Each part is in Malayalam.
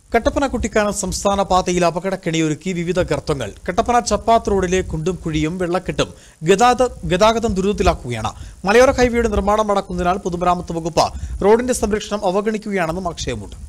കട്ടപ്പന കുട്ടിക്കാനം സംസ്ഥാന പാതയിൽ അപകടക്കെണിയൊരുക്കി വിവിധ ഗർത്തങ്ങൾ കട്ടപ്പന ചപ്പാത്ത് റോഡിലെ കുണ്ടും കുഴിയും വെള്ളക്കെട്ടും ഗതാഗത ഗതാഗതം ദുരിതത്തിലാക്കുകയാണ് മലയോര ഹൈവേയുടെ നിർമ്മാണം നടക്കുന്നതിനാൽ പൊതുമരാമത്ത് വകുപ്പ് റോഡിന്റെ സംരക്ഷണം അവഗണിക്കുകയാണെന്നും ആക്ഷേപമുണ്ട്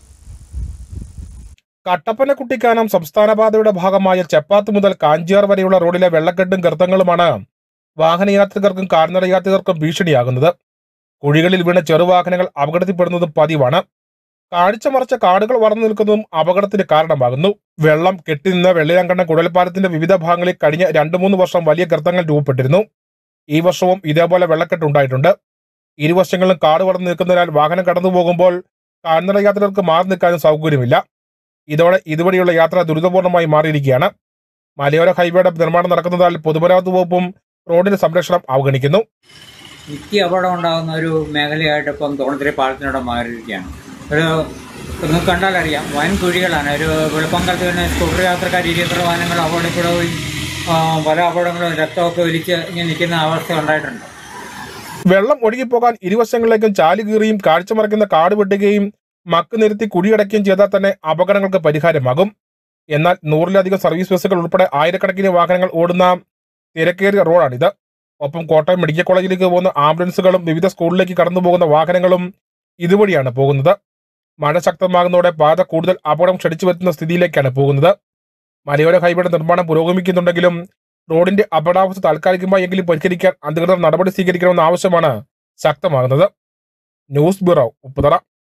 കട്ടപ്പന കുട്ടിക്കാനം സംസ്ഥാന പാതയുടെ ഭാഗമായ ചെപ്പാത്ത് മുതൽ കാഞ്ചിയാർ വരെയുള്ള റോഡിലെ വെള്ളക്കെട്ടും ഗർത്തങ്ങളുമാണ് വാഹനയാത്രികർക്കും കാൽനട യാത്രികർക്കും ഭീഷണിയാകുന്നത് കുഴികളിൽ വീണ ചെറുവാഹനങ്ങൾ അപകടത്തിൽപ്പെടുന്നതും പതിവാണ് കാഴ്ച മറച്ച കാടുകൾ വളർന്നു നിൽക്കുന്നതും അപകടത്തിന് കാരണമാകുന്നു വെള്ളം കെട്ടിനിന്ന വെള്ളയാങ്കണ്ണ കുഴൽപ്പാലത്തിന്റെ വിവിധ ഭാഗങ്ങളിൽ കഴിഞ്ഞ രണ്ടു മൂന്ന് വർഷം വലിയ ഗർത്തങ്ങൾ രൂപപ്പെട്ടിരുന്നു ഈ വർഷവും ഇതേപോലെ വെള്ളക്കെട്ട് ഉണ്ടായിട്ടുണ്ട് ഇരുവശങ്ങളിലും കാട് വളർന്നു നിൽക്കുന്നതിനാൽ വാഹനം കടന്നു പോകുമ്പോൾ കാൽനട യാത്രികർക്ക് മാറി നിൽക്കാനും സൗകര്യമില്ല ഇതോടെ ഇതുവഴിയുള്ള യാത്ര ദുരിതപൂർണമായി മാറിയിരിക്കുകയാണ് മലയോര ഹൈവേയുടെ നിർമ്മാണം നടക്കുന്നതാൽ പൊതുമരാമത്ത് വകുപ്പും റോഡിന്റെ സംരക്ഷണം അവഗണിക്കുന്നു നിത്യ അപകടം ഉണ്ടാകുന്ന ഒരു മേഖലയായിട്ട് ഇപ്പം തോണത്തിരി പാലത്തിനോട് മാറിയിരിക്കുകയാണ് ഒരു നിങ്ങൾക്ക് കണ്ടാൽ അറിയാം വൻ കുഴികളാണ് ഒരു വെളുപ്പംകാലത്ത് തന്നെ സ്കൂട്ടർ യാത്രക്കാർ ഇരുപത്ര വാഹനങ്ങൾ അപകടപ്പെടുകയും ആ, പല അപകടങ്ങളും രക്തമൊക്കെ ഒലിച്ച് ഇങ്ങനെ നിൽക്കുന്ന അവസ്ഥ ഉണ്ടായിട്ടുണ്ട് വെള്ളം ഒഴുകിപ്പോകാൻ ഇരുവശങ്ങളിലേക്കും ചാല് കീറിയും കാഴ്ച മറയ്ക്കുന്ന കാട് വെട്ടുകയും മക്ക് നിരത്തി കുഴിയടയ്ക്കുകയും ചെയ്താൽ തന്നെ അപകടങ്ങൾക്ക് പരിഹാരമാകും എന്നാൽ നൂറിലധികം സർവീസ് ബസ്സുകൾ ഉൾപ്പെടെ ആയിരക്കണക്കിന് വാഹനങ്ങൾ ഓടുന്ന തിരക്കേറിയ റോഡാണിത് ഒപ്പം കോട്ടയം മെഡിക്കൽ കോളേജിലേക്ക് പോകുന്ന ആംബുലൻസുകളും വിവിധ സ്കൂളിലേക്ക് കടന്നു പോകുന്ന വാഹനങ്ങളും ഇതുവഴിയാണ് പോകുന്നത് മഴ ശക്തമാകുന്നതോടെ പാത കൂടുതൽ അപകടം ക്ഷണിച്ചു വരുത്തുന്ന സ്ഥിതിയിലേക്കാണ് പോകുന്നത് മലയോര ഹൈവേയുടെ നിർമ്മാണം പുരോഗമിക്കുന്നുണ്ടെങ്കിലും റോഡിന്റെ അപകടാവസ്ഥ താൽക്കാലികമായി എങ്കിലും പരിഹരിക്കാൻ അധികൃതർ നടപടി സ്വീകരിക്കണമെന്ന ആവശ്യമാണ് ശക്തമാകുന്നത് ന്യൂസ് ബ്യൂറോ ഉപ്പുതറ